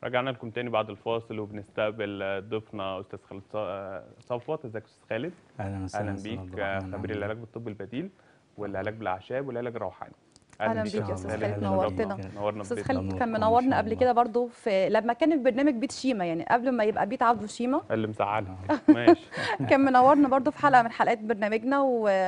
رجعنا لكم تاني بعد الفاصل وبنستقبل ضيفنا استاذ خالد ص- صفوت ازيك يا استاذ خالد اهلا وسهلا اهلا أستاذ بيك عبد الرحمن، خبير أهلاً العلاج بالطب البديل والعلاج بالاعشاب والعلاج الروحاني أهلاً بيك يا أستاذ خالد، نورتنا نورتنا. نورنا استاذ في خالد نوركم كان إن منورنا شاء قبل الله. كده برضو في لما كان البرنامج بيت شيما يعني قبل ما يبقى بيت عبده شيما اللي مزعلك ماشي كان منورنا برضو في حلقه من حلقات برنامجنا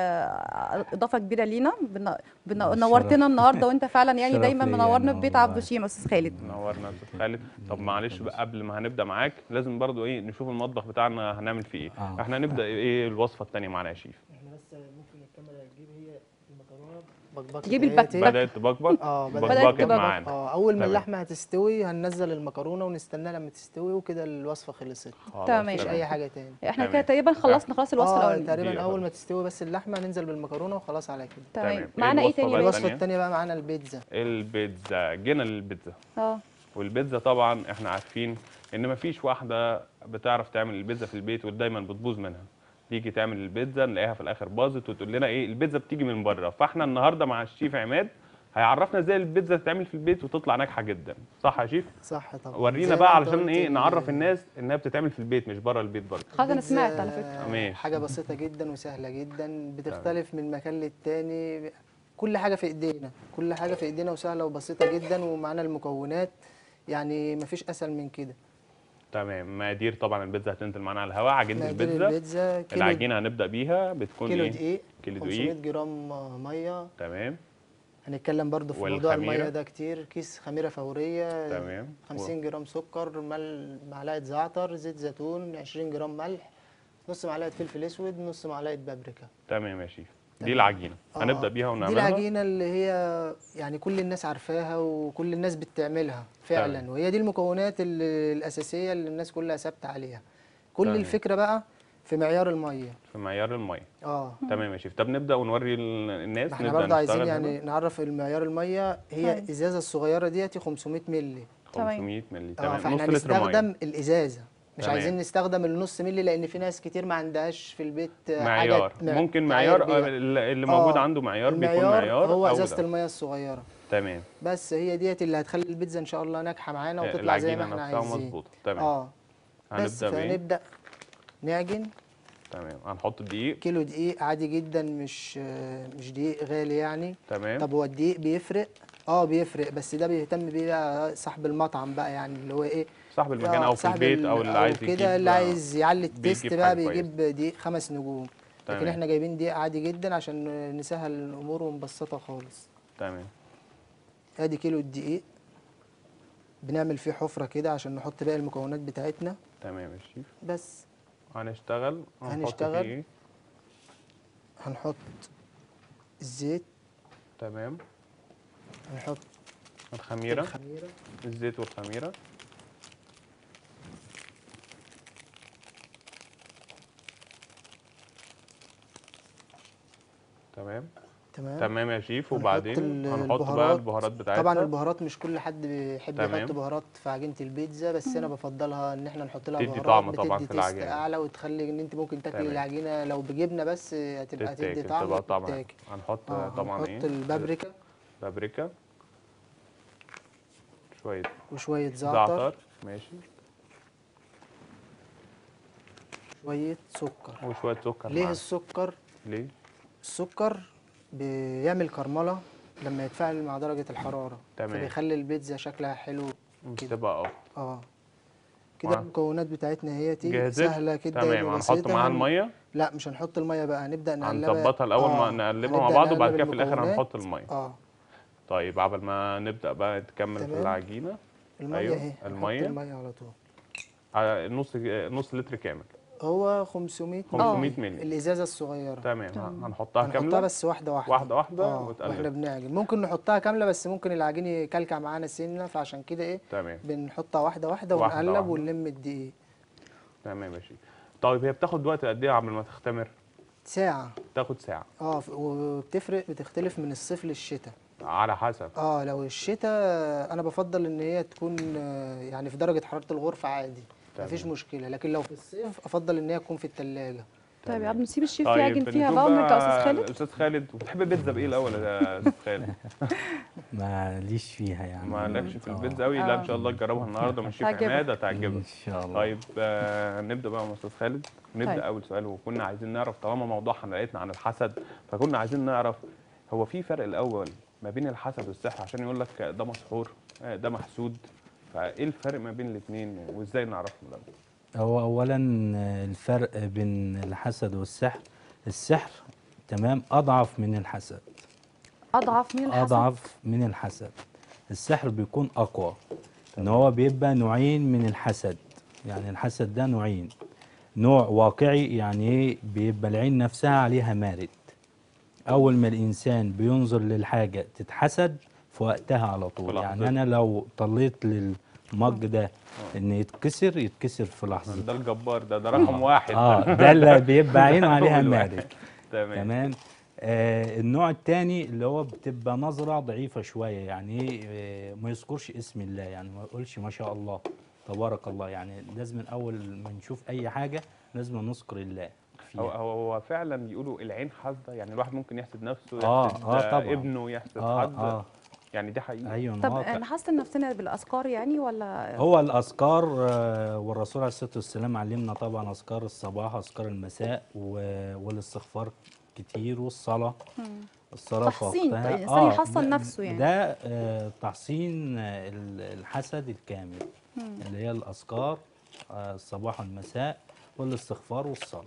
واضافه كبيره لينا بن... بن... الشرف. نورتنا النهارده وانت فعلا يعني الشرف دايما ليا منورنا أنا في بيت والله. عبده شيما استاذ خالد نورنا يا استاذ خالد طب معلش بقى قبل ما هنبدا معاك لازم برضو ايه نشوف المطبخ بتاعنا هنعمل فيه ايه آه. احنا هنبدا ايه الوصفه الثانيه معانا يا شيف احنا بس ممكن الكاميرا تجيب هي المكرونه بكبكه جيب دهيتي. البك- بدات تبكبك اه بدأت بكبكت تبكبك. معانا اه اول ما تمام. اللحمه هتستوي هننزل المكرونه ونستناها لما تستوي وكده الوصفه خلصت خلاص، تمام. مفيش اي حاجه تاني احنا تمام. كده تقريبا خلصنا خلاص الوصفه اه الاولانيه تقريبا دقيقة اول خلاص. ما تستوي بس اللحمه ننزل بالمكرونه وخلاص على كده تمام تمام. معانا إيه ايه تاني الوصفة يا بقى باشا الوصفه التانية؟ الثانيه بقى معانا البيتزا البيتزا جينا للبيتزا اه والبيتزا طبعا احنا عارفين ان مفيش واحده بتعرف تعمل البيتزا في البيت ودايما بتبوظ منها تيجي تعمل البيتزا نلاقيها في الاخر باظت وتقول لنا ايه البيتزا بتيجي من بره فاحنا النهارده مع الشيف عماد هيعرفنا ازاي البيتزا تتعمل في البيت وتطلع ناجحه جدا صح يا شيف صح طبعا ورينا زي بقى ما أنت علشان قلت ايه ال- نعرف الناس انها بتتعمل في البيت مش بره البيت برضه خلاص انا البيتزا سمعت على فكره ماشي. حاجه بسيطه جدا وسهله جدا بتختلف من مكان للتاني كل حاجه في ايدينا كل حاجه في ايدينا وسهله وبسيطه جدا ومعانا المكونات يعني مفيش اسهل من كده تمام مقادير طبعا البيتزا هتنزل معانا على الهواء عجينه مقادير البيتزا البيتزا كيلو العجينه هنبدا بيها بتكون كيلو ايه دقيق كيلو 500 دقيق جرام ميه تمام هنتكلم برضو في موضوع والخميرة؟ الميه ده كتير كيس خميره فوريه تمام 50 جرام سكر مل معلقه زعتر زيت زيتون 20 جرام ملح نص معلقه فلفل اسود نص معلقه بابريكا تمام يا شيف دي تمام. العجينه آه، هنبدا بيها دي ونعملها العجينه اللي هي يعني كل الناس عارفاها وكل الناس بتعملها فعلا تمام. وهي دي المكونات اللي الاساسيه اللي الناس كلها ثابته عليها كل تمام. الفكره بقى في معيار الميه في معيار الميه اه تمام يا شيف طب نبدا ونوري ال- الناس ما احنا نبدا برضه عايزين نشتغل يعني هنا. نعرف المعيار الميه هي طيب. ازازه الصغيره ديتي 500 مللي تمام. 500 مللي اه تمام فاحنا نص لتر ميه هنستخدم الازازه مش تمام. عايزين نستخدم النص مللي لان في ناس كتير ما عندهاش في البيت آه، معيار حاجة مع- ممكن معيار بيها. آه، اللي موجود آه، عنده معيار بيكون المعيار معيار هو أو ازازه ده. الميه الصغيره تمام بس هي ديت اللي هتخلي البيتزا ان شاء الله ناجحه معانا وتطلع زي ما العجينه احنا نفسها عايزين مظبوطه تمام اه بس هنبدا بايه فهنبدا نعجن تمام هنحط الدقيق كيلو دقيق عادي جدا مش آه، مش دقيق غالي يعني تمام طب هو الدقيق بيفرق اه بيفرق بس ده بيهتم بيه بقى صاحب المطعم بقى يعني اللي هو ايه صاحب المكان آه، او في صاحب البيت ال- او اللي عايز يجيب كده اللي آه، عايز يعلي التيست بيجيب بقى حاجة بيجيب دقيق خمس نجوم لكن تمام. احنا جايبين دقيق عادي جدا عشان نسهل الامور ونبسطها خالص تمام ادي كيلو الدقيق بنعمل فيه حفره كده عشان نحط باقي المكونات بتاعتنا تمام يا شيف بس هنشتغل هنحط هنشتغل. فيه إيه؟ هنحط الزيت تمام هنحط الخميره الخميره الزيت والخميره تمام تمام تمام يا شيف هنحط وبعدين ال- هنحط بقى البهارات. البهارات بتاعتنا طبعا البهارات مش كل حد بيحب تمام. يحط بهارات في عجينه البيتزا بس انا بفضلها ان احنا نحط لها تدي بهارات طعم طبعاً بتدي في تيست العجينة. اعلى وتخلي ان انت ممكن تاكلي تمام. العجينه لو بجبنه بس هتبقى تدي تتاكل طعم تبقى طعمها وتتاكل. هنحط آه، طبعا هنحط ايه البابريكا بابريكا شويه وشويه زعتر زعتر ماشي شويه سكر وشويه سكر ليه معاها. السكر ليه السكر بيعمل كرمله لما يتفاعل مع درجه الحراره تمام. فبيخلي البيتزا شكلها حلو كده بتبقى اه اه كده وع- المكونات بتاعتنا هي تيجي جاهزت سهله كده تمام هنحط وبسيطة. معاها هن- الميه لا مش هنحط الميه بقى هنبدا نقلبها هنظبطها الاول ما آه، نقلبها مع هنبدأ بعض وبعد نقلب كده في الاخر المكونات. هنحط الميه اه طيب قبل ما نبدا بقى نكمل في تمام. العجينه الميه أيوة، اهي هنحط المية. الميه على طول على نص نص لتر كامل هو 500 500 مللي. الازازه الصغيره تمام تمام. هنحطها هنحطها كامله بس واحده واحده واحده واحده اه واحنا وتقلب بنعجن ممكن نحطها كامله بس ممكن العجين يكلكع معانا سنه فعشان كده ايه تمام بنحطها واحده واحده واحدة ونقلب واحدة. ونلم الدقيق تمام ماشي طيب هي بتاخد وقت قد ايه قبل ما تختمر ساعه تاخد ساعه اه ف- وبتفرق بتختلف من الصيف للشتاء على حسب اه لو الشتاء انا بفضل ان هي تكون آه، يعني في درجه حراره الغرفه عادي تمام. مفيش مشكله لكن لو في الصيف افضل ان هي تكون في الثلاجه طيب يا عبد نسيب الشيف طيب يعجن فيها نشوف بقى وانت يا استاذ خالد استاذ خالد وبتحب البيتزا بايه الاول يا استاذ خالد؟ ماليش فيها يعني ما لكش في آه. البيتزا قوي لا آه. ان شاء الله تجربها النهارده من الشيف هتعجبك. عماد ان هتعجبك شاء الله طيب آه نبدا بقى مع استاذ خالد ونبدا طيب. اول سؤال وكنا عايزين نعرف طالما موضوع حلقتنا عن الحسد فكنا عايزين نعرف هو في فرق الاول ما بين الحسد والسحر عشان يقول لك ده مسحور آه، ده محسود فايه الفرق ما بين الاثنين وازاي نعرفهم الاول هو اولا الفرق بين الحسد والسحر السحر تمام اضعف من الحسد اضعف من الحسد اضعف من الحسد السحر بيكون اقوى ان هو بيبقى نوعين من الحسد يعني الحسد ده نوعين نوع واقعي يعني ايه بيبقى العين نفسها عليها مارد اول ما الانسان بينظر للحاجه تتحسد في وقتها على في طول يعني لحظتها. انا لو طليت للمج ده ان يتكسر يتكسر في لحظه ده الجبار ده ده رقم واحد اه ده اللي بيبقى عينه عليها أول واحد. مارد تمام تمام آه النوع الثاني اللي هو بتبقى نظرة ضعيفة شوية يعني ايه آه ما يذكرش اسم الله يعني ما يقولش ما شاء الله تبارك الله يعني لازم من اول ما نشوف اي حاجة لازم نذكر الله هو فيها هو هو فعلا بيقولوا العين حاسده يعني الواحد ممكن يحسد نفسه آه، يحسد آه، طبعاً. ابنه يحسد اه حد اه يعني دي حقيقه ايوه طب واقع. نحسن نفسنا بالاذكار يعني ولا هو الاذكار آه والرسول عليه الصلاه والسلام علمنا طبعا اذكار الصباح اذكار المساء و- والاستغفار كتير والصلاه مم. الصلاه في تحصين، وقتها. الإنسان يحصن ده- نفسه يعني. ده آه تحصين آه، ال- الحسد الكامل مم. اللي هي الاذكار آه الصباح والمساء والاستغفار والصلاه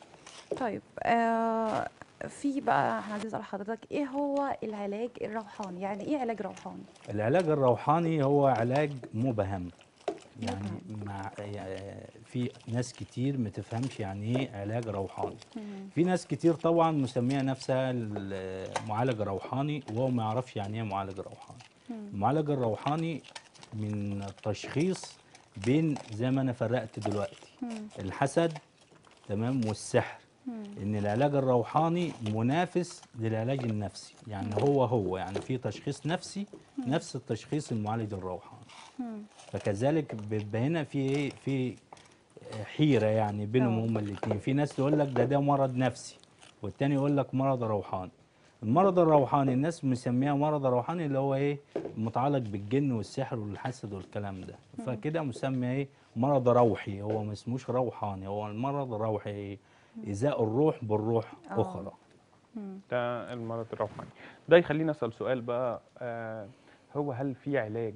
طيب آه في بقى احنا عايزين نسال حضرتك ايه هو العلاج الروحاني يعني ايه علاج روحاني العلاج الروحاني هو علاج مبهم يعني مع يعني في ناس كتير ما تفهمش يعني ايه علاج روحاني في ناس كتير طبعا مسميه نفسها المعالج الروحاني وهو ما يعرفش يعني ايه معالج روحاني المعالج الروحاني من التشخيص بين زي ما انا فرقت دلوقتي الحسد تمام والسحر ان العلاج الروحاني منافس للعلاج النفسي يعني هو هو يعني في تشخيص نفسي نفس التشخيص المعالج الروحاني فكذلك بيبقى هنا في ايه في حيره يعني بينهم آه. هما الاثنين في ناس تقول لك ده ده مرض نفسي والتاني يقول لك مرض روحاني المرض الروحاني الناس مسميها مرض روحاني اللي هو ايه متعلق بالجن والسحر والحسد والكلام ده فكده مسمى ايه مرض روحي هو ما اسموش روحاني هو المرض روحي إزاء الروح بالروح آه. أخرى ده المرض الروحاني ده يخليني اسال سؤال بقى آه هو هل في علاج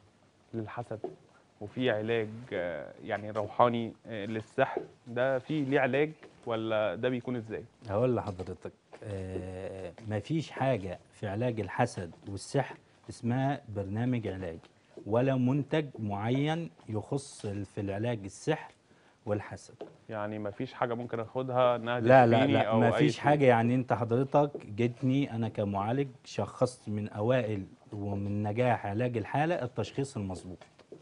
للحسد وفي علاج آه يعني روحاني آه للسحر ده في ليه علاج ولا ده بيكون ازاي هقول لحضرتك آه مفيش حاجة في علاج الحسد والسحر اسمها برنامج علاجي ولا منتج معين يخص ال- في العلاج السحر والحسد يعني ما فيش حاجه ممكن اخدها انها لا لا تشفيني لا او ما أي فيش شيء؟ حاجة يعني انت حضرتك جيتني انا كمعالج شخصت من اوائل ومن نجاح علاج الحالة التشخيص المظبوط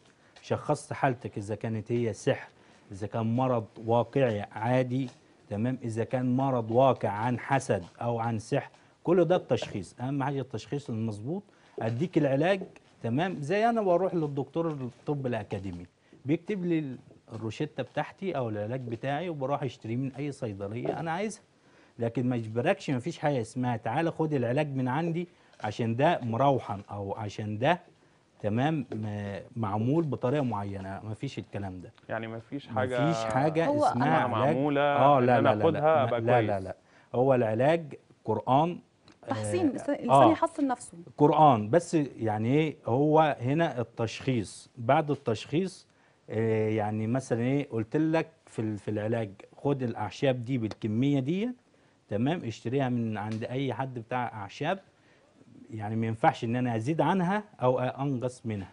شخصت حالتك اذا كانت هي سحر اذا كان مرض واقعي عادي تمام اذا كان مرض واقع عن حسد او عن سحر كل ده التشخيص اهم حاجة التشخيص المظبوط اديك العلاج تمام زي انا بروح للدكتور الطب الاكاديمي بيكتب لي الروشته بتاعتي او العلاج بتاعي وبروح اشتريه من اي صيدليه انا عايزها لكن ما يجبركش ما فيش حاجه اسمها تعالى خد العلاج من عندي عشان ده مروحا او عشان ده تمام م- معمول بطريقه معينه ما فيش الكلام ده يعني ما فيش ما حاجه فيش حاجه هو اسمها أنا علاج معمولة اه إن لا أنا لا لا أخدها لا أبقى لا, لا كويس. لا هو العلاج قران تحسين آه، الانسان الإنسان آه. يحسن نفسه قرآن بس يعني ايه هو هنا التشخيص بعد التشخيص آه يعني مثلا ايه قلت لك في ال- في العلاج خد الاعشاب دي بالكميه دي تمام اشتريها من عند اي حد بتاع اعشاب يعني ما ينفعش ان انا ازيد عنها او انقص منها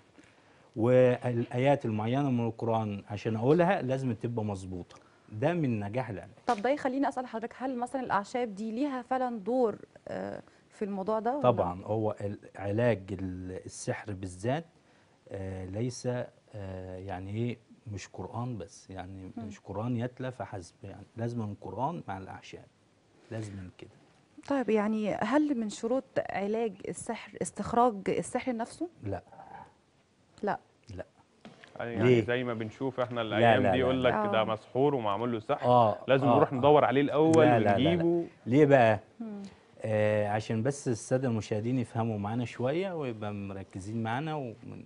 والايات المعينه من القران عشان اقولها لازم تبقى مظبوطه ده من نجاح العلاج طب ده يخليني اسال حضرتك هل مثلا الاعشاب دي ليها فعلا دور آه، في الموضوع ده ولا؟ طبعا هو علاج السحر بالذات آه، ليس آه، يعني ايه مش قرآن بس يعني مش قرآن يتلى فحسب يعني لازم القرآن مع الأعشاب لازم كده طيب يعني هل من شروط علاج السحر استخراج السحر نفسه لا لا لا يعني ليه؟ زي ما بنشوف احنا الايام لا، دي لا، يقول لا. لك ده آه. مسحور ومعمول له سحر اه لازم آه، نروح آه. ندور عليه الاول لا، لا، لا، لا. ونجيبه ليه بقى؟ مم. آه عشان بس الساده المشاهدين يفهموا معانا شويه ويبقى مركزين معانا ومن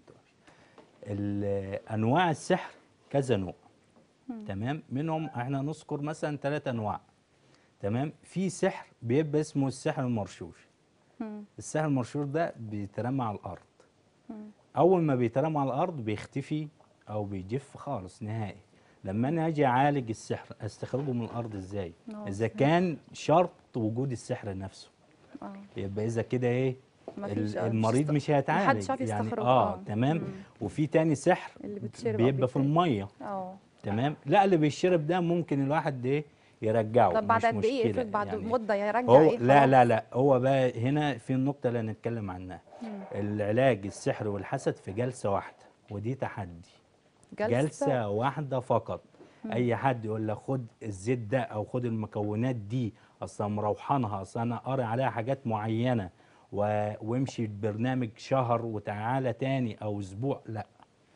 ال- انواع السحر كذا نوع تمام منهم احنا نذكر مثلا ثلاث انواع تمام في سحر بيبقى اسمه السحر المرشوش مم. السحر المرشوش ده بيترمى على الارض مم. اول ما بيترمى على الارض بيختفي او بيجف خالص نهائي لما انا اجي اعالج السحر استخرجه من الارض ازاي آه، اذا كان شرط وجود السحر نفسه اه يبقى اذا كده ايه مفيش- ال- آه، المريض تست- مش هيتعالج محدش عارف يعني يستخرجه، اه آه. تمام مم. وفي تاني سحر اللي بتشرب أو بيبقى في بيتاكل. الميه اه تمام لا اللي بيشرب ده ممكن الواحد ايه يرجعه طب بعد مش قد ايه مشكلة افرض بعد يعني مده يرجع هو ايه لا خلاص؟ لا لا هو بقى هنا في النقطة اللي هنتكلم عنها مم. العلاج السحر والحسد في جلسة واحدة ودي تحدي جلسه, جلسة واحدة فقط أي حد يقول لك خد الزيت ده أو خد المكونات دي أصلا مروحانها أصلا أنا قاري عليها حاجات معينة و... وامشي برنامج شهر وتعالى تاني أو أسبوع لا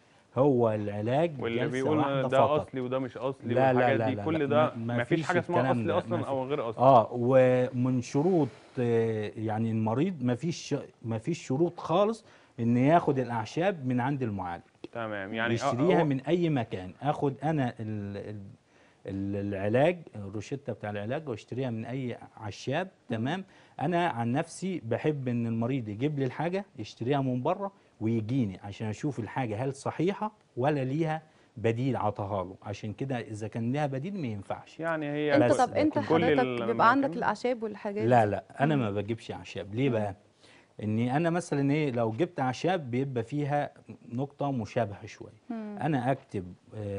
هو العلاج واللي جلسة بيقول واحدة ده فقط اصلي وده مش اصلي لا، لا، والحاجات لا، دي لا، كل لا، ده ما- ما ما فيش فيش حاجه اسمها الكلام اصلي ده، ما اصلا في- او غير اصلي اه ومن شروط آه، يعني المريض ما فيش ما فيش شروط خالص ان ياخد الاعشاب من عند المعالج تمام يعني يشتريها هو- من اي مكان اخد انا ال ال ال- العلاج الروشته بتاع العلاج واشتريها من اي عشاب تمام انا عن نفسي بحب ان المريض يجيب لي الحاجه يشتريها من بره ويجيني عشان اشوف الحاجه هل صحيحه ولا ليها بديل عطاها له عشان كده اذا كان ليها بديل ما ينفعش يعني هي انت بس طب انت لكن كل حضرتك ال- بيبقى عندك الأماكن- الاعشاب والحاجات لا دي؟ لا انا ما بجيبش اعشاب ليه بقى اني انا مثلا ايه لو جبت اعشاب بيبقى فيها نقطه مشابهه شويه مم. انا اكتب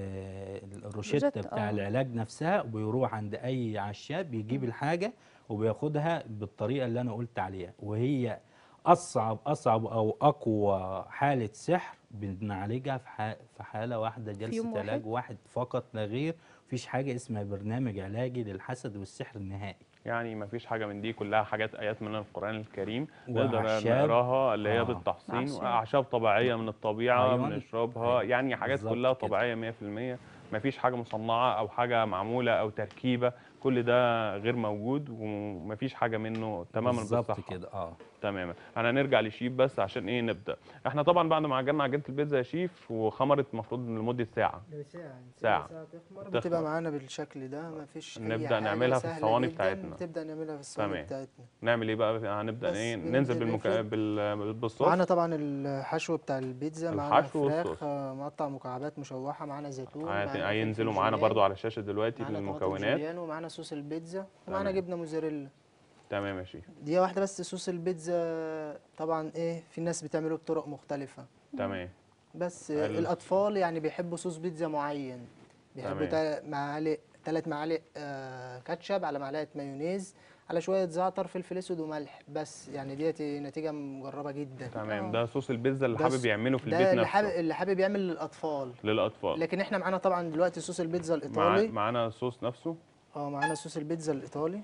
آه الروشته روشتة، بتاع آه. العلاج نفسها وبيروح عند اي عشاب يجيب الحاجه وبياخدها بالطريقه اللي انا قلت عليها وهي اصعب اصعب او اقوى حاله سحر بنعالجها في ح- في حاله واحده يوم جلسه واحد؟ علاج واحد فقط لا غير مفيش حاجه اسمها برنامج علاجي للحسد والسحر النهائي يعني ما فيش حاجه من دي كلها حاجات ايات من القران الكريم نقدر وأعشاب. نقراها اللي هي آه. بالتحصين أعشاب. اعشاب طبيعيه من الطبيعه أيوة. بنشربها أيوة. يعني حاجات بالظبط كلها كده. طبيعيه 100% ما فيش حاجه مصنعه او حاجه معموله او تركيبه كل ده غير موجود وما فيش حاجه منه تماما بالظبط بالصحه كده اه تماما احنا هنرجع لشيف بس عشان ايه نبدا احنا طبعا بعد ما عجننا عجينه البيتزا يا شيف وخمرت المفروض لمده ساعه ساعة ساعة. تخمر تخمر. بتبقى معانا بالشكل ده مفيش أي نبدأ حاجة نعملها في سهلة الصواني جداً، بتاعتنا. تبدأ نعملها في الصواني تمام. بتاعتنا نعمل ايه بقى هنبدا بس ايه بنبدأ ننزل بالمك... نفرد. بال... بالصوص معانا طبعا الحشو بتاع البيتزا معانا الحشو فراخ والصوص. آه، مقطع مكعبات مشوحة معانا زيتون هيت- معانا هينزلوا فلفل معانا جوليان، برضو على الشاشه دلوقتي معانا طماطم المكونات جوليان ومعانا صوص البيتزا ومعانا تمام. جبنة موزاريلا تمام يا شيف دي واحدة بس صوص البيتزا طبعا ايه في ناس بتعمله بطرق مختلفة تمام بس حلو. الأطفال يعني بيحبوا صوص بيتزا معين بيحبوا تمام. تا- معالق ثلاث معالق آه كاتشب على معلقة مايونيز على شوية زعتر فلفل اسود وملح بس يعني ديت نتيجة مجربة جدا تمام آه. ده صوص البيتزا اللي ده حابب ص- يعمله في ده البيت اللي نفسه حابب اللي حابب يعمل للأطفال للاطفال لكن احنا معانا طبعا دلوقتي صوص البيتزا مع... الإيطالي معانا الصوص نفسه اه معانا صوص البيتزا الإيطالي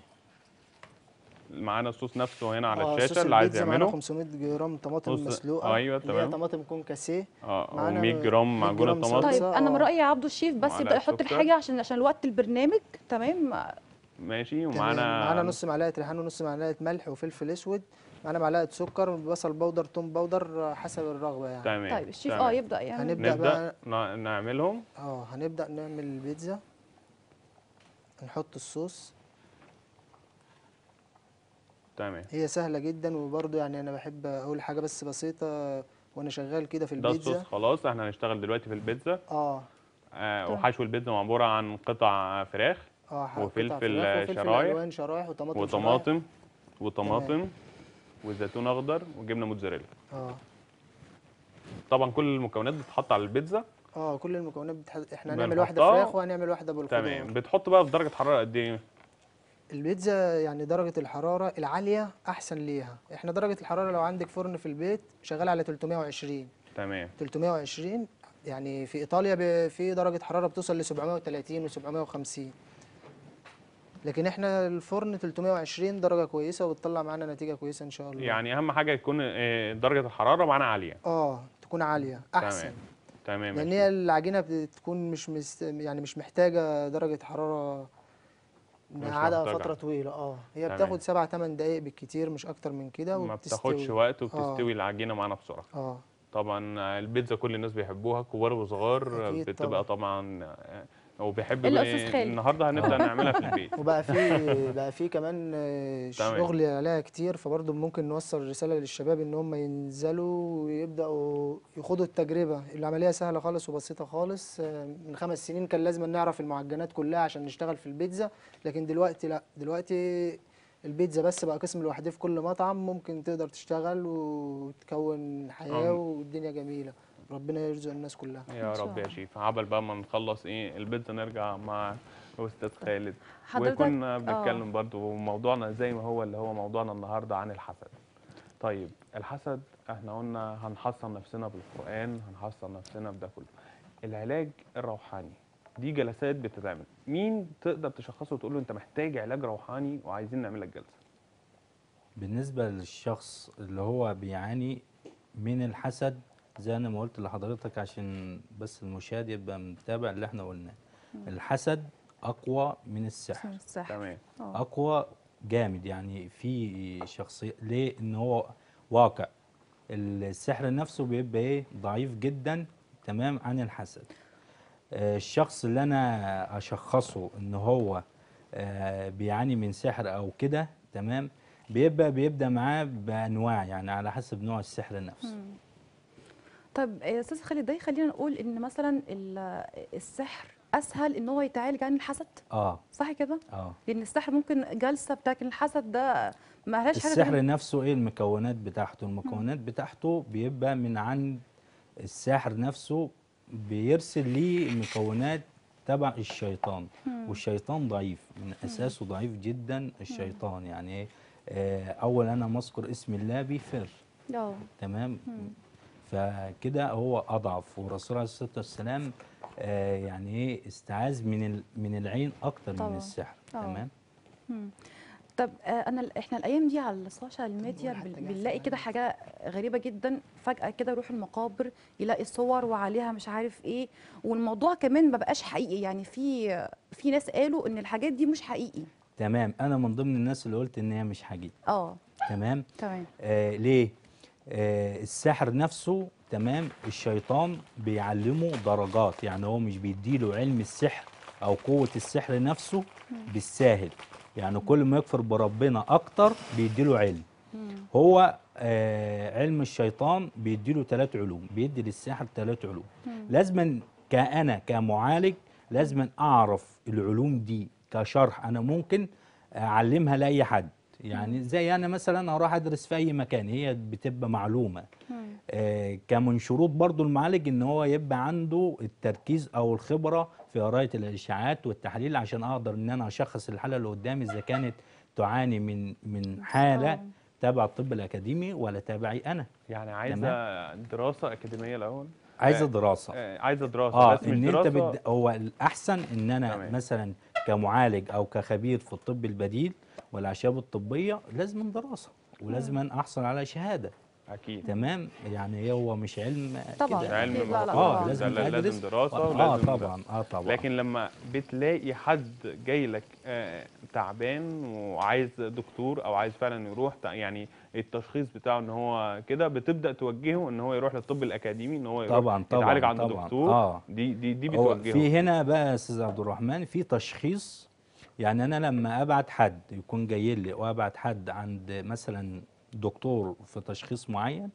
معانا الصوص نفسه هنا على آه، الشاشه صوص اللي عايز البيتزا معانا يعمله 500 جرام طماطم صوص- مسلوقة أيوة، اللي هي تمام. طماطم كونكاسيه اه معانا و100 جرام 100 معجون جرام الطماطم صلصة. طيب انا من آه. رايي يا عبدو الشيف بس يبدا معلقة يحط سكر. الحاجه عشان عشان وقت البرنامج تمام ماشي تمام. ومعانا معانا نص معلقه ريحان ونص معلقه ملح وفلفل اسود معانا معلقه سكر بصل بودر توم بودر حسب الرغبه يعني تمام طيب الشيف تمام. اه يبدا يعمل هنبدأ نبدا بقى- ن- نعملهم اه هنبدا نعمل البيتزا نحط الصوص تمام هي سهله جدا وبرضه يعني انا بحب اقول حاجه بس بسيطه وانا شغال كده في ده الصوص البيتزا خلاص احنا هنشتغل دلوقتي في البيتزا اه آه تمام. وحشو البيتزا عباره عن قطع فراخ اه ح- قطع وفلفل فراخ وفلفل شرايح الوان شرايح وطماطم شرايح. وطماطم وطماطم وزيتون اخضر وجبنه موتزاريلا اه طبعا كل المكونات بتتحط على البيتزا اه كل المكونات بتح... احنا بنحطها. هنعمل واحده فراخ وهنعمل واحده بالخضار تمام بتحط بقى في درجه حراره قد ايه البيتزا يعني درجة الحرارة العالية أحسن ليها، إحنا درجة الحرارة لو عندك فرن في البيت شغال على 320 تمام 320 يعني في إيطاليا ب- في درجة حرارة بتوصل ل 730 و 750 لكن إحنا الفرن 320 درجة كويسة وبتطلع معانا نتيجة كويسة إن شاء الله يعني اهم حاجه يكون آه، درجه الحراره معانا عاليه آه تكون عالية أحسن تمام لان يا هي شيف. العجينه بتكون مش مست... يعني مش محتاجه درجه حراره مش نقعدها محتاجة. فتره طويله اه هي تمام. بتاخد سبع ثمان دقائق بالكتير مش اكتر من كده ما وبتستوي. بتاخدش وقت آه. وبتستوي العجينه معانا بسرعه اه طبعا البيتزا كل الناس بيحبوها كبار وصغار أكيد بتبقى طبعا آه، وبيحب إلا بقى- أستاذ خالد. النهارده هنبدا نعملها في البيت وبقى في بقى في كمان آه، تمام. شغل عليها كتير فبرضه ممكن نوصل رسالة للشباب ان هم ينزلوا ويبداوا يخوضوا التجربة العملية سهلة خالص وبسيطة خالص آه، من خمس سنين كان لازم نعرف المعجنات كلها عشان نشتغل في البيتزا لكن دلوقتي لا دلوقتي البيتزا بس بقى قسم لوحده في كل مطعم ممكن تقدر تشتغل وتكون حياة آه. والدنيا جميلة ربنا يرزق الناس كلها يا إن شاء رب يا الله. شيف عبل بقى ما نخلص ايه البيتزا نرجع مع الاستاذ خالد حضرتك- وكنا آه. بنتكلم برضو موضوعنا زي ما هو اللي هو موضوعنا النهارده عن الحسد طيب الحسد احنا قلنا هنحصن نفسنا بالقرآن هنحصن نفسنا بده كله العلاج الروحاني دي جلسات بتتعمل مين تقدر تشخصه وتقول له انت محتاج علاج روحاني وعايزين نعمل لك جلسه بالنسبة للشخص اللي هو بيعاني من الحسد زي انا ما قلت لحضرتك عشان بس المشاهد يبقى متابع اللي احنا قلناه الحسد اقوى من السحر اسمه السحر تمام آه. اقوى جامد يعني في شخصيه ليه ان هو واقع السحر نفسه بيبقى ايه ضعيف جدا تمام عن الحسد آه، الشخص اللي انا اشخصه ان هو آه، بيعاني من سحر او كده تمام بيبقى بيبدا معاه بانواع يعني على حسب نوع السحر نفسه مم. طب يا استاذ خالد ده يخلينا نقول ان مثلا ال- السحر اسهل ان هو يتعالج عن الحسد اه صح كده اه لان السحر ممكن جلسه بتاعت الحسد ده ما لهاش حاجه السحر غير- نفسه ايه المكونات بتاعته المكونات بتاعته بيبقى من عند الساحر نفسه بيرسل ليه مكونات تبع الشيطان والشيطان ضعيف من اساسه ضعيف جدا الشيطان يعني ايه آه، اول انا ما اذكر اسم الله بيفر اه تمام فكده هو اضعف والرسول عليه الصلاه والسلام آه، يعني ايه استعاذ من ال- من العين اكتر من طبعا. السحر آه. تمام مم. طب آه، انا ال- احنا الايام دي على السوشيال ميديا حتى بن- جاف بنلاقي كده يعني. حاجه غريبه جدا فجاه كده يروح المقابر يلاقي صور وعليها مش عارف ايه والموضوع كمان ما بقاش حقيقي يعني في في ناس قالوا ان الحاجات دي مش حقيقي تمام انا من ضمن الناس اللي قلت ان هي مش حقيقي اه تمام تمام آه ليه آه السحر نفسه تمام الشيطان بيعلمه درجات يعني هو مش بيديله علم السحر او قوة السحر نفسه بالساهل يعني كل ما يكفر بربنا اكتر بيديله علم مم. هو آه علم الشيطان بيديله ثلاث علوم بيدي للساحر ثلاث علوم لازما كأنا كمعالج لازما اعرف العلوم دي كشرح انا ممكن اعلمها لاي حد يعني زي انا مثلا اروح ادرس في اي مكان هي بتبقى معلومه آه كمن شروط برضو المعالج ان هو يبقى عنده التركيز او الخبره في قرايه الاشاعات والتحليل عشان اقدر ان انا اشخص الحاله اللي قدامي اذا كانت تعاني من من حاله آه. تبع الطب الاكاديمي ولا تبعي انا يعني عايزه دراسه اكاديميه الاول عايزه آه، دراسه آه، عايزه دراسه اه بس مش ان انت دراسه بد... هو الاحسن ان انا تمام. مثلا كمعالج او كخبير في الطب البديل والاعشاب الطبيه لازم دراسه ولازم احصل على شهاده اكيد تمام يعني هو مش علم طبعا كده. علم أكيد، لا لا اه طبعاً. لازم لا- لازم أدرس. دراسة اه ولازم طبعا اه طبعا لكن لما بتلاقي حد جاي لك آه، تعبان وعايز دكتور او عايز فعلا يروح تع- يعني التشخيص بتاعه ان هو كده بتبدا توجهه ان هو يروح للطب الاكاديمي ان هو يروح طبعا طبعا يتعالج عند طبعا دكتور اه دي دي دي هو بتوجهه في هنا بقى يا استاذ عبد الرحمن في تشخيص يعني انا لما ابعت حد يكون جاي لي وابعت حد عند مثلا دكتور في تشخيص معين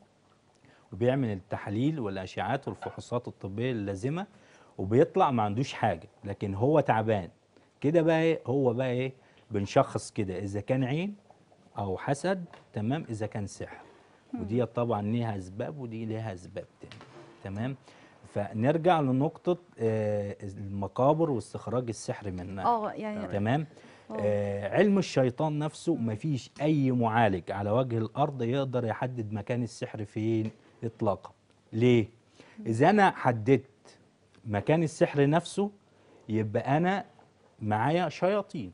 وبيعمل التحاليل والاشعاعات والفحوصات الطبيه اللازمه وبيطلع ما عندوش حاجه لكن هو تعبان كده بقى إيه؟ هو بقى ايه بنشخص كده اذا كان عين او حسد تمام اذا كان سحر ودي طبعا ليها اسباب ودي ليها اسباب تاني تمام فنرجع لنقطه آه المقابر واستخراج السحر منها اه يعني تمام آه. آه علم الشيطان نفسه مفيش اي معالج على وجه الارض يقدر يحدد مكان السحر فين اطلاقا ليه اذا انا حددت مكان السحر نفسه يبقى انا معايا شياطين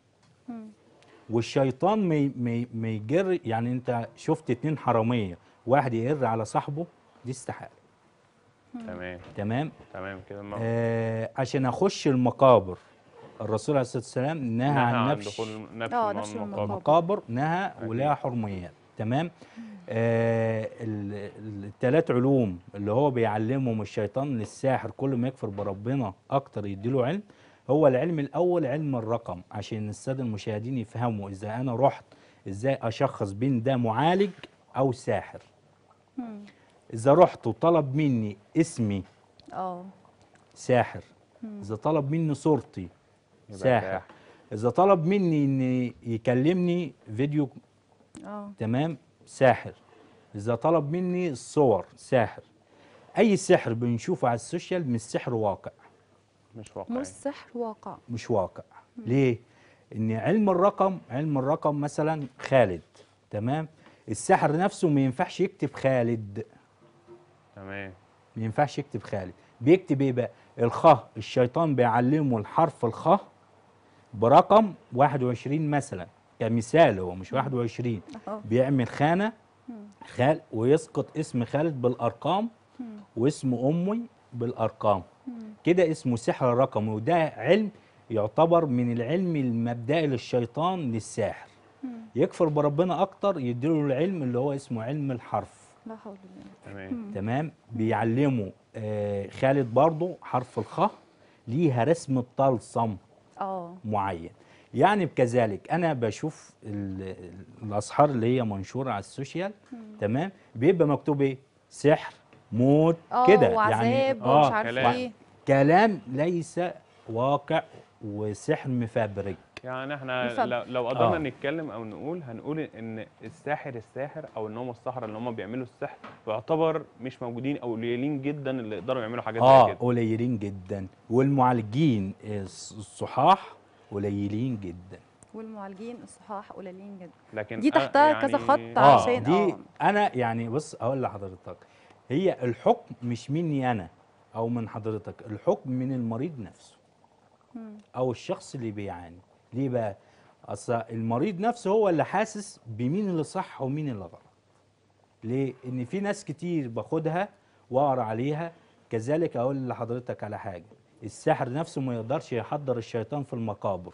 والشيطان ما ما ما يجر يعني انت شفت اتنين حراميه واحد يقر على صاحبه دي استحاله تمام تمام تمام كده ما- آه عشان اخش المقابر الرسول عليه الصلاه والسلام نهى نهى عن عن نفس دخول نفس آه، الم- نفس المقابر المقابر. المقابر نهى أكيد. ولها حرميات تمام آه الثلاث علوم اللي هو بيعلمهم الشيطان للساحر كل ما يكفر بربنا اكتر يديله علم هو العلم الاول علم الرقم عشان الساده المشاهدين يفهموا اذا انا رحت ازاي اشخص بين ده معالج او ساحر مم. اذا رحت وطلب مني اسمي اه ساحر اذا طلب مني صورتي يبقى ساحر ساحر. اذا طلب مني ان يكلمني فيديو اه تمام ساحر اذا طلب مني الصور ساحر اي سحر بنشوفه على السوشيال مش سحر واقع مش واقعي مش سحر واقع مش واقع ليه ان علم الرقم علم الرقم مثلا خالد تمام الساحر نفسه ما ينفعش يكتب خالد تمام ما ينفعش يكتب خالد بيكتب ايه بقى الخاء الشيطان بيعلمه الحرف الخاء برقم 21 مثلا كمثال هو مش 21 اه بيعمل خانه خال ويسقط اسم خالد بالارقام واسم امي بالارقام كده اسمه سحر رقمي وده علم يعتبر من العلم المبدئي للشيطان للساحر يكفر بربنا اكتر يديله العلم اللي هو اسمه علم الحرف لا حول ولا قوة تمام تمام بيعلموا آه خالد برضو حرف الخاء ليها رسم طلسم اه معين يعني بكذلك انا بشوف ال- الاسحار اللي هي منشوره على السوشيال تمام بيبقى مكتوب ايه سحر موت اه كده وعذاب ومش عارف كلام. ايه كلام ليس واقع وسحر مفبرك يعني احنا نفهم. لو, لو قدرنا آه. نتكلم او نقول هنقول ان الساحر الساحر او ان هم السحرة اللي هم بيعملوا السحر يعتبر مش موجودين او قليلين جدا اللي يقدروا يعملوا حاجات اه زي كده قليلين جدا والمعالجين الص- الصحاح قليلين جدا والمعالجين الصحاح قليلين جدا لكن دي أ- تحتها كذا خط اه عشان دي اه انا يعني بص اقول لحضرتك هي الحكم مش مني انا او من حضرتك الحكم من المريض نفسه مم. او الشخص اللي بيعاني ليه بقى اصل المريض نفسه هو اللي حاسس بمين اللي صح ومين اللي غلط ليه ان في ناس كتير باخدها واقرا عليها كذلك اقول لحضرتك على حاجه الساحر نفسه ما يقدرش يحضر الشيطان في المقابر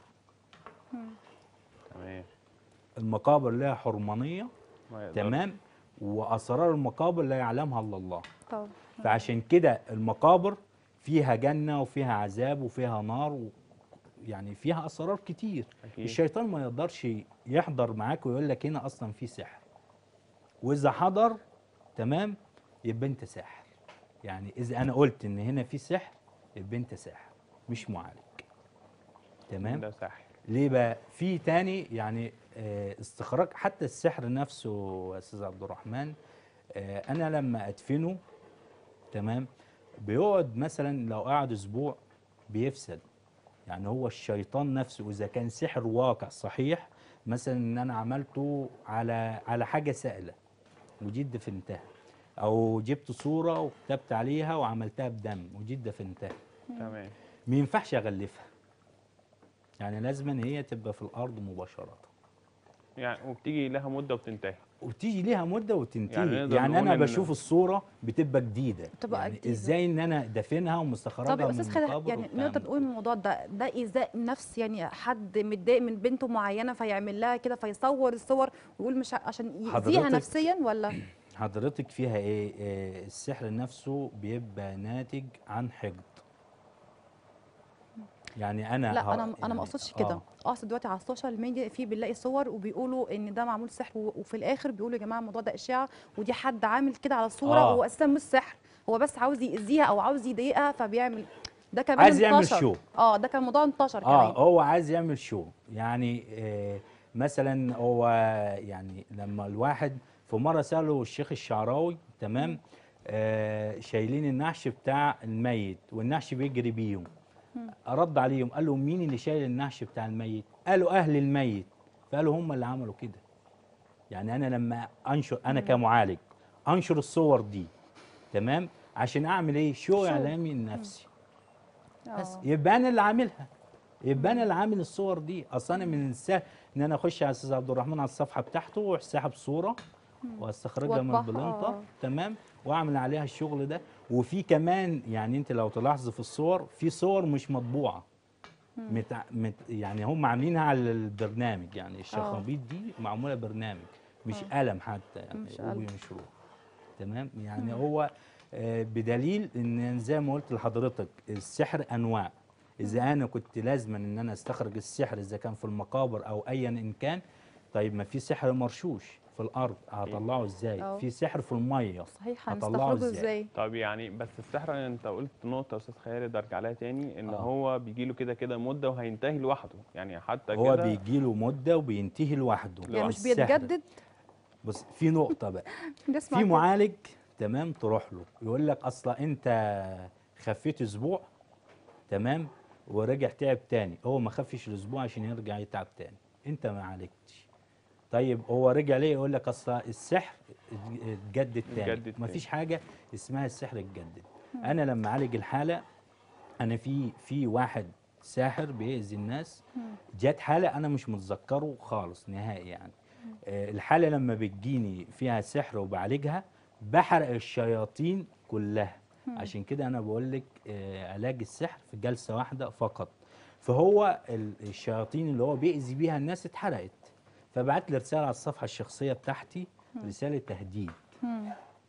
تمام المقابر لها حرمانيه ما يقدرش. تمام واسرار المقابر لا يعلمها الا الله طب فعشان كده المقابر فيها جنه وفيها عذاب وفيها نار و يعني فيها اسرار كتير أكيد. الشيطان ما يقدرش يحضر معاك ويقول لك هنا اصلا في سحر واذا حضر تمام يبقى انت ساحر يعني اذا انا قلت ان هنا في سحر يبقى انت ساحر مش معالج تمام ده ساحر ليه بقى في تاني يعني آه، استخراج حتى السحر نفسه يا استاذ عبد الرحمن آه، انا لما ادفنه تمام بيقعد مثلا لو قعد اسبوع بيفسد يعني هو الشيطان نفسه اذا كان سحر واقع صحيح مثلا ان انا عملته على على حاجه سائله وجيت دفنتها او جبت صوره وكتبت عليها وعملتها بدم وجيت دفنتها تمام ما ينفعش اغلفها يعني لازم ان هي تبقى في الارض مباشره يعني وبتيجي لها مده وبتنتهي وتيجي ليها مده وتنتهي يعني يعني, نقدر يعني نقول انا إن- بشوف الصوره بتبقى جديده بتبقى يعني جديدة. ازاي ان انا دافنها ومستخرجها طب يا من استاذ خالد المقابر يعني والكلام نقدر ده نقول من الموضوع ده ده ايذاء نفس يعني حد متضايق من بنته معينه فيعمل لها كده فيصور الصور ويقول مش ع- عشان يأذيها حضرتك- نفسيا ولا حضرتك فيها ايه آه السحر نفسه بيبقى ناتج عن حقد يعني انا لا ه- انا انا يعني- ما اقصدش كده آه. اقصد دلوقتي على السوشيال ميديا في بنلاقي صور وبيقولوا ان ده معمول سحر و- وفي الاخر بيقولوا يا جماعه الموضوع ده اشاعه ودي حد عامل كده على صوره آه. وهو اساسا مش سحر هو بس عاوز يأذيها او عاوز يضايقها فبيعمل ده كمان عايز يعمل انتشر. شو. اه ده كان موضوع انتشر اه كمان هو عايز يعمل شو يعني آه مثلا هو يعني لما الواحد في مره ساله الشيخ الشعراوي تمام آه شايلين النعش بتاع الميت والنعش بيجري بيهم رد عليهم قال له مين اللي شايل النعش بتاع الميت قالوا اهل الميت فقالوا هم اللي عملوا كده يعني انا لما انشر انا كمعالج انشر الصور دي تمام عشان اعمل ايه شو شو. اعلامي لنفسي بس آه. يبقى انا اللي عاملها يبقى انا اللي عامل الصور دي اصل انا من السهل ان انا اخش على استاذ عبد الرحمن على الصفحه بتاعته واروح ساحب صوره واستخرجها من وأطبعها، البلنطه آه. تمام واعمل عليها الشغل ده وفي كمان يعني انت لو تلاحظ في الصور في صور مش مطبوعه متع... مت... يعني هم عاملينها على البرنامج يعني الشخابيط دي معموله برنامج مش قلم حتى يعني مش قلم. وبينشروه تمام يعني هو آه، بدليل ان زي ما قلت لحضرتك السحر انواع اذا انا كنت لازما ان انا استخرج السحر اذا كان في المقابر او ايا ان كان طيب ما في سحر مرشوش في الارض هطلعه ازاي أه. في سحر في الميه صحيح هطلعه هنستخرجه إزاي؟ ازاي طب يعني بس السحر انت قلت نقطه يا استاذ خالد ارجع لها تاني ان آه. هو بيجي له كده كده مده وهينتهي لوحده يعني حتى هو كده بيجي له مده وبينتهي لوحده يعني مش السحر. بيتجدد بص في نقطه بقى نسمع في كده. معالج تمام تروح له يقول لك اصلا انت خفيت اسبوع تمام ورجع تعب تاني هو ما خفش الاسبوع عشان يرجع يتعب تاني انت ما عالجتش طيب هو رجع ليه يقول لك اصلا السحر اتجدد تاني اتجدد ما تاني. فيش حاجه اسمها السحر اتجدد انا لما اعالج الحاله انا في في واحد ساحر بيأذي الناس جت حاله انا مش متذكره خالص نهائي يعني آه، الحاله لما بتجيني فيها سحر وبعالجها بحرق الشياطين كلها عشان كده انا بقول لك آه، علاج السحر في جلسه واحده فقط فهو ال- الشياطين اللي هو بيأذي بيها الناس اتحرقت فبعت لي رساله على الصفحه الشخصيه بتاعتي رساله تهديد مم.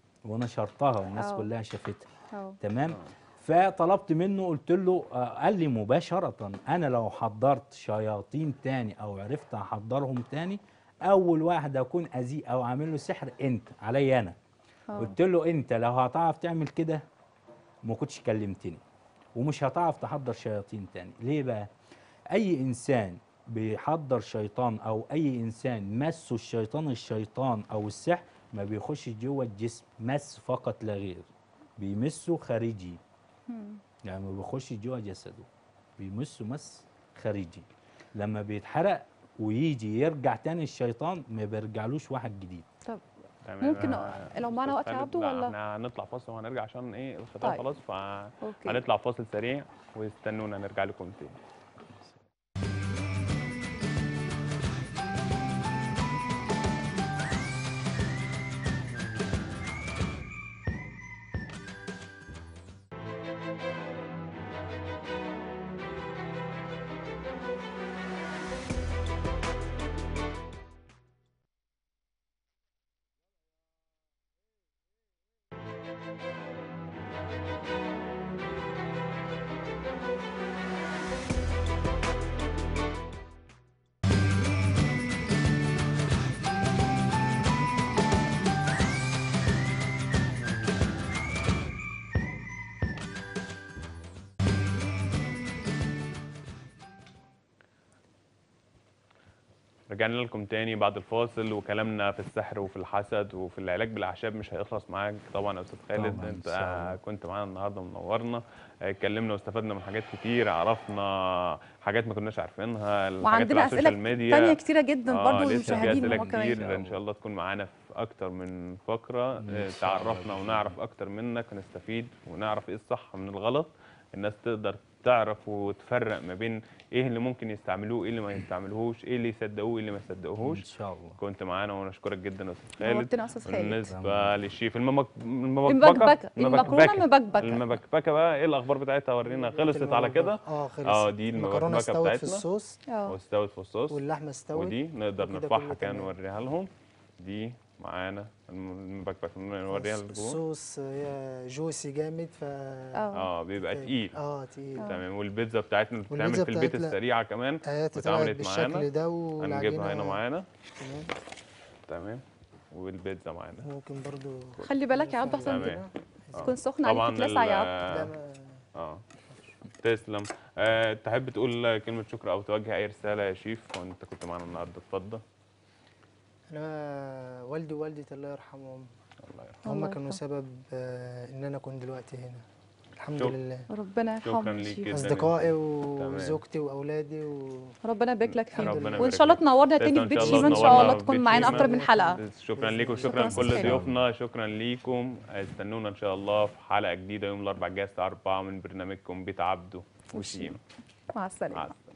ونشرتها والناس أه. كلها شافتها أه. تمام فطلبت منه قلت له آه، قال لي مباشرة أنا لو حضرت شياطين تاني أو عرفت أحضرهم تاني أول واحد أكون أذيه أو عامل له سحر أنت عليا أنا أه. قلت له أنت لو هتعرف تعمل كده ما كنتش كلمتني ومش هتعرف تحضر شياطين تاني ليه بقى أي إنسان بيحضر شيطان أو أي إنسان مسه الشيطان الشيطان أو السحر ما بيخش جوه الجسم مس فقط لا غير بيمسه خارجي مم. يعني ما بيخش جوه جسده بيمسه مس خارجي لما بيتحرق ويجي يرجع تاني الشيطان ما بيرجعلوش واحد جديد طب تمام ممكن آه، لو معانا أستاذ وقت يا خالد، عبده لا، ولا؟ احنا هنطلع فاصل وهنرجع عشان ايه الختام طيب. خلاص اوكي فهنطلع فاصل سريع واستنونا نرجع لكم تاني رجعنا لكم تاني بعد الفاصل وكلامنا في السحر وفي الحسد وفي العلاج بالاعشاب مش هيخلص معاك طبعا يا استاذ خالد طبعاً، إن انت شاء الله. كنت معانا النهارده منورنا آه، اتكلمنا واستفدنا من حاجات كتير عرفنا حاجات ما كناش عارفينها الحاجات اللي وعندنا على السوشيال اسئله ميديا تانية كتيره جدا آه، برضو لسه في للمشاهدين اسئله هم كمان كتير ان شاء الله تكون معانا في اكتر من فقره إن آه، شاء الله تعرفنا بإذن ونعرف اكتر منك ونستفيد ونعرف ايه الصح من الغلط الناس تقدر تعرف وتفرق ما بين ايه اللي ممكن يستعملوه ايه اللي ما يستعملوهوش ايه اللي يصدقوه ايه اللي ما ان يصدقوهوش شاء الله كنت معانا ونشكرك جدا يا استاذ خالد نورتنا يا استاذ خالد بالنسبه للشيف المبك... المبكبكه المكرونه مبكبكه المبكبكه بقى ايه الاخبار بتاعتها ورينا خلصت على كده اه خلصت اه دي المكرونه المبكبكه استوت في بتاعتنا الصوص اه واستوت في الصوص واللحمه استوت ودي نقدر وكده نرفعها كله كده تمام. نوريها لهم دي معانا المبكبك نوريها لجوه الصوص هي جوسي جامد ف اه اه بيبقى تقيل اه تقيل تمام والبيتزا بتاعتنا اللي بتتعمل والبيتزا في البيت بتاعتنا- السريعه كمان آه تتعمل واتعملت معانا بالشكل ده والعجينه هنجيبها هنا معانا تمام تمام والبيتزا معانا ممكن برضو خلي بالك يا عبد احسن تمام. تكون سخنه طبعا عليك تلسع يا عبد ده ال- ما- اه تسلم آه، تحب تقول كلمة شكر أو توجه أي رسالة يا شيف وأنت كنت معانا النهاردة اتفضل انا والدي ووالدتي الله يرحمهم الله يرحمه هم الله كانوا يرحمه. سبب آه، ان انا كنت دلوقتي هنا الحمد شكرا. لله ربنا شكراً يرحمه ليك الشيف. جداً. اصدقائي وزوجتي واولادي و... ربنا يبارك لك الحمد فيه لله. ربنا وان يبارك شاء الله لك. تنورنا تاني تسلم في بيت إن شاء شيما ان الله شاء الله تنورنا في تكون بيت معانا شيما. اكتر من حلقه شكرا ليكم شكراً شكرا أستاذ لكل خالد. ضيوفنا شكرا ليكم استنونا إن شاء الله في حلقة جديدة يوم الأربعاء الجاي الساعة 4 من برنامجكم بيت عبده وشيم مع السلامه مع السلامة